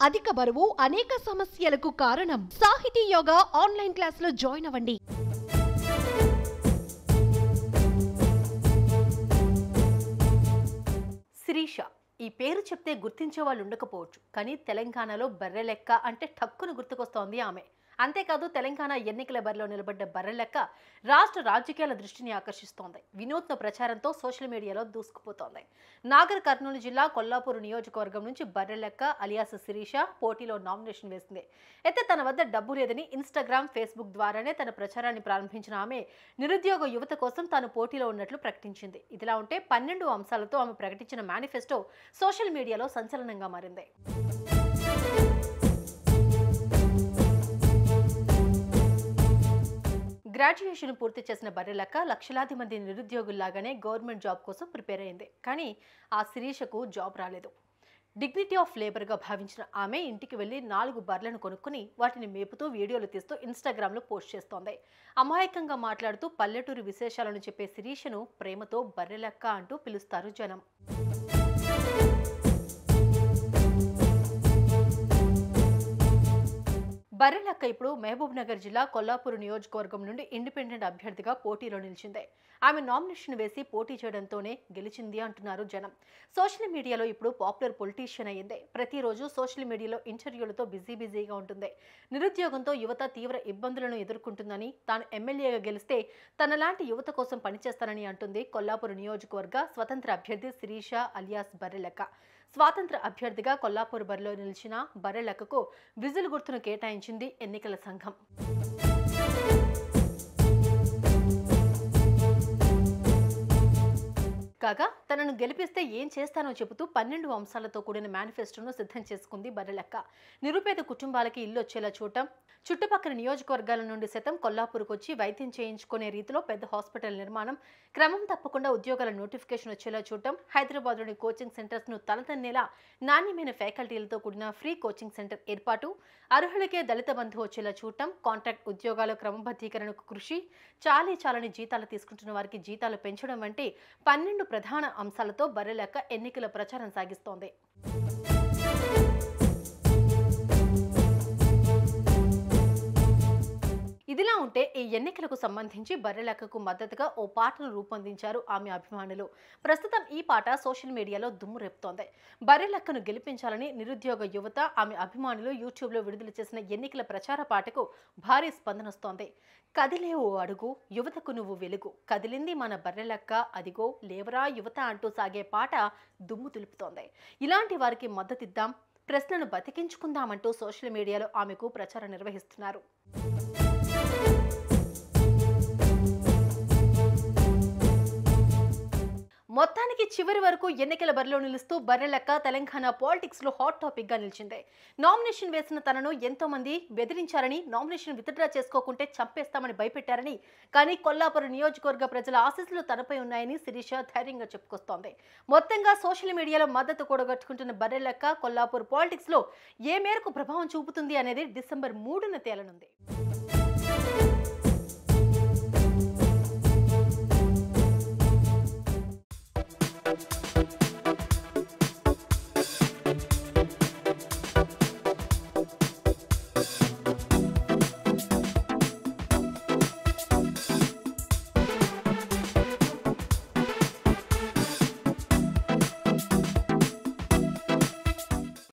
అధిక బరువు అనేక సమస్యలకు కారణం సాహితీ యోగా ఆన్లైన్ క్లాసులో జాయిన్ అవ్వండి శిరీష ఈ పేరు చెప్తే గుర్తించే వాళ్ళు ఉండకపోవచ్చు కానీ తెలంగాణలో బర్రెలెక్క అంటే టక్కును గుర్తుకొస్తోంది ఆమె అంతేకాదు తెలంగాణ ఎన్నికల బరిలో నిలబడ్డ బర్రెలెక్క రాష్ట్ర రాజకీయాల దృష్టిని ఆకర్షిస్తోంది వినూత్న ప్రచారంతో సోషల్ మీడియాలో దూసుకుపోతోంది నాగర్ కర్నూలు జిల్లా కొల్లాపూర్ నియోజకవర్గం నుంచి బర్రెలెక్క అలియాస్ శిరీష పోటీలో నామినేషన్ వేసింది అయితే తన వద్ద డబ్బు లేదని ఇన్స్టాగ్రామ్ ఫేస్బుక్ ద్వారానే తన ప్రచారాన్ని ప్రారంభించిన ఆమె నిరుద్యోగ యువత కోసం తాను పోటీలో ఉన్నట్లు ప్రకటించింది ఇదిలా ఉంటే పన్నెండు అంశాలతో ఆమె ప్రకటించిన మేనిఫెస్టో సోషల్ మీడియాలో సంచలనంగా మారింది గ్రాడ్యుయేషన్ పూర్తి చేసిన బర్రెలక్క లక్షలాది మంది నిరుద్యోగుల్లాగానే గవర్నమెంట్ జాబ్ కోసం ప్రిపేర్ అయింది కానీ ఆ శిరీషకు జాబ్ రాలేదు డిగ్నిటీ ఆఫ్ లేబర్గా భావించిన ఆమె ఇంటికి వెళ్లి నాలుగు బర్రెలను కొనుక్కుని వాటిని మేపుతూ వీడియోలు తీస్తూ ఇన్స్టాగ్రామ్లో పోస్ట్ చేస్తోంది అమాయకంగా మాట్లాడుతూ పల్లెటూరి విశేషాలను చెప్పే శిరీషను ప్రేమతో బర్రెలక్క అంటూ పిలుస్తారు జనం బర్రెలక్క ఇప్పుడు మహబూబ్ నగర్ జిల్లా కొల్లాపూర్ నియోజకవర్గం నుండి ఇండిపెండెంట్ అభ్యర్థిగా పోటీలో నిలిచింది ఆమె నామినేషన్ వేసి పోటీ చేయడంతోనే గెలిచింది అంటున్నారు జనం సోషల్ మీడియాలో ఇప్పుడు పాపులర్ పొలిటీషియన్ అయ్యింది ప్రతిరోజు సోషల్ మీడియాలో ఇంటర్వ్యూలతో బిజీ బిజీగా ఉంటుంది నిరుద్యోగంతో యువత తీవ్ర ఇబ్బందులను ఎదుర్కొంటుందని తాను ఎమ్మెల్యేగా గెలిస్తే తనలాంటి యువత కోసం పనిచేస్తానని అంటుంది కొల్లాపూర్ నియోజకవర్గ స్వతంత్ర అభ్యర్థి శిరీష అలియాస్ బర్రెలెక్క స్వాతంత్ర అభ్యర్థిగా కొల్లాపూర్ బరిలో నిలిచిన బర్రెలెక్కకు విజిల్ గుర్తును కేటాయించింది ఎన్నికల సంఘం కాగా తనను గెలిపిస్తే ఏం చేస్తానో చెబుతూ పన్నెండు అంశాలతో కూడిన మేనిఫెస్టోను సిద్ధం చేసుకుంది బర్రెలెక్క నిరుపేద కుటుంబాలకి ఇల్లు వచ్చేలా చూడటం చుట్టుపక్కల నియోజకవర్గాల నుండి సైతం కొల్లాపూర్కు వచ్చి వైద్యం చేయించుకునే రీతిలో పెద్ద హాస్పిటల్ నిర్మాణం క్రమం తప్పకుండా ఉద్యోగాల నోటిఫికేషన్ వచ్చేలా చూడటం హైదరాబాద్లోని కోచింగ్ సెంటర్స్ను తలతన్నేలా నాణ్యమైన ఫ్యాకల్టీలతో కూడిన ఫ్రీ కోచింగ్ సెంటర్ ఏర్పాటు అర్హులకే దళిత బంధు వచ్చేలా చూడటం కాంట్రాక్ట్ ఉద్యోగాల క్రమబద్ధీకరణకు కృషి చాలీ చాలని జీతాలు తీసుకుంటున్న వారికి జీతాలు పెంచడం వంటి పన్నెండు ప్రధాన అంశాలతో బర్రెలెక్క ఎన్నికల ప్రచారం సాగిస్తోంది ఇదిలా ఉంటే ఈ ఎన్నికలకు సంబంధించి బర్రెలెక్కకు మద్దతుగా ఓ పాటను రూపొందించారు ఆమె అభిమానులు ప్రస్తుతం ఈ పాట సోషల్ మీడియాలో దుమ్ము రేపుతోంది బర్రెలెక్కను గెలిపించాలని నిరుద్యోగ యువత ఆమె అభిమానులు యూట్యూబ్లో విడుదల చేసిన ఎన్నికల ప్రచార పాటకు భారీ స్పందన వస్తోంది కదిలే ఓ అడుగు యువతకు నువ్వు వెలుగు కదిలింది మన బర్రెలెక్క అదిగో లేవరా యువత అంటూ సాగే పాట దుమ్ము దులుపుతోంది ఇలాంటి వారికి మద్దతిద్దాం ప్రశ్నను బతికించుకుందామంటూ సోషల్ మీడియాలో ఆమెకు ప్రచారం నిర్వహిస్తున్నారు మొత్తానికి చివరి వరకు ఎన్నికల బరిలో నిలుస్తూ బర్రెలెక్క తెలంగాణ పాలిటిక్స్ లో హాట్ టాపిక్ గా నిలిచింది నామినేషన్ వేసిన తనను ఎంతో మంది బెదిరించారని నామినేషన్ విత్డ్రా చేసుకోకుంటే చంపేస్తామని భయపెట్టారని కానీ కొల్లాపురం నియోజకవర్గ ప్రజల ఆశీస్సులు తనపై ఉన్నాయని శిరీష ధైర్యంగా చెప్పుకొస్తోంది మొత్తంగా సోషల్ మీడియాలో మద్దతు కూడగట్టుకుంటున్న బర్రెలెక్క కొల్లాపూర్ పాలిటిక్స్ లో ఏ మేరకు ప్రభావం చూపుతుంది అనేది డిసెంబర్ మూడున తేలనుంది